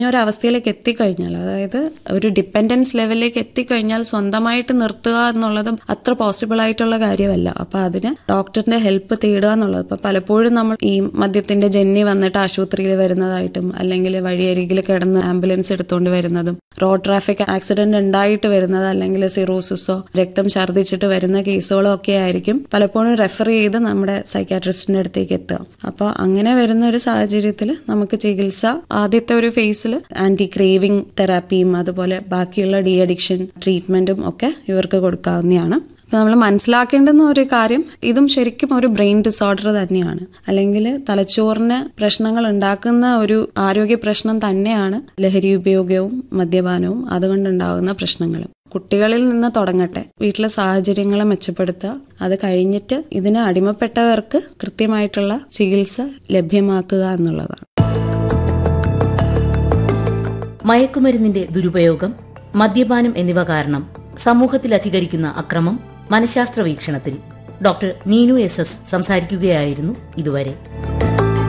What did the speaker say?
ഒരു അവസ്ഥയിലേക്ക് എത്തിക്കഴിഞ്ഞാൽ അതായത് ഒരു ഡിപ്പെൻഡൻസ് ലെവലിലേക്ക് എത്തിക്കഴിഞ്ഞാൽ സ്വന്തമായിട്ട് നിർത്തുക എന്നുള്ളത് അത്ര പോസിബിൾ ആയിട്ടുള്ള കാര്യമല്ല അപ്പൊ അതിന് ഡോക്ടറിന്റെ ഹെൽപ്പ് തേടുക എന്നുള്ളത് ഇപ്പൊ പലപ്പോഴും നമ്മൾ ഈ മദ്യത്തിന്റെ ജന്നി വന്നിട്ട് ആശുപത്രിയിൽ വരുന്നതായിട്ടും അല്ലെങ്കിൽ വഴിയരികിൽ കിടന്ന് ആംബുലൻസ് എടുത്തുകൊണ്ട് വരുന്നതും റോഡ് ട്രാഫിക് ആക്സിഡന്റ് ഉണ്ടായിട്ട് വരുന്നത് അല്ലെങ്കിൽ സിറോസിസോ രക്തം ഛർദ്ദിച്ചിട്ട് വരുന്ന കേസുകളോ ഒക്കെ ആയിരിക്കും പലപ്പോഴും റെഫർ ചെയ്ത് നമ്മുടെ സൈക്കാട്രിസ്റ്റിന്റെ അടുത്തേക്ക് എത്തുക അപ്പോൾ അങ്ങനെ വരുന്ന ഒരു സാഹചര്യത്തിൽ നമുക്ക് ചികിത്സ ആദ്യത്തെ ഒരു ഫേസിൽ ആന്റി ക്രേവിംഗ് തെറാപ്പിയും അതുപോലെ ബാക്കിയുള്ള ഡി അഡിക്ഷൻ ട്രീറ്റ്മെന്റും ഒക്കെ ഇവർക്ക് കൊടുക്കാവുന്നതാണ് അപ്പൊ നമ്മൾ മനസ്സിലാക്കേണ്ടുന്ന ഒരു കാര്യം ഇതും ശരിക്കും ഒരു ബ്രെയിൻ ഡിസോർഡർ തന്നെയാണ് അല്ലെങ്കിൽ തലച്ചോറിന് പ്രശ്നങ്ങൾ ഉണ്ടാക്കുന്ന ഒരു ആരോഗ്യ പ്രശ്നം തന്നെയാണ് ലഹരി ഉപയോഗവും മദ്യപാനവും അതുകൊണ്ടുണ്ടാകുന്ന പ്രശ്നങ്ങളും കുട്ടികളിൽ നിന്ന് തുടങ്ങട്ടെ വീട്ടിലെ സാഹചര്യങ്ങളെ മെച്ചപ്പെടുത്തുക അത് കഴിഞ്ഞിട്ട് ഇതിന് അടിമപ്പെട്ടവർക്ക് കൃത്യമായിട്ടുള്ള ചികിത്സ ലഭ്യമാക്കുക എന്നുള്ളതാണ് മയക്കുമരുന്നിന്റെ ദുരുപയോഗം മദ്യപാനം എന്നിവ കാരണം സമൂഹത്തിൽ അധികരിക്കുന്ന അക്രമം മനഃശാസ്ത്ര വീക്ഷണത്തിൽ ഡോക്ടർ നീനു എസ് എസ് സംസാരിക്കുകയായിരുന്നു ഇതുവരെ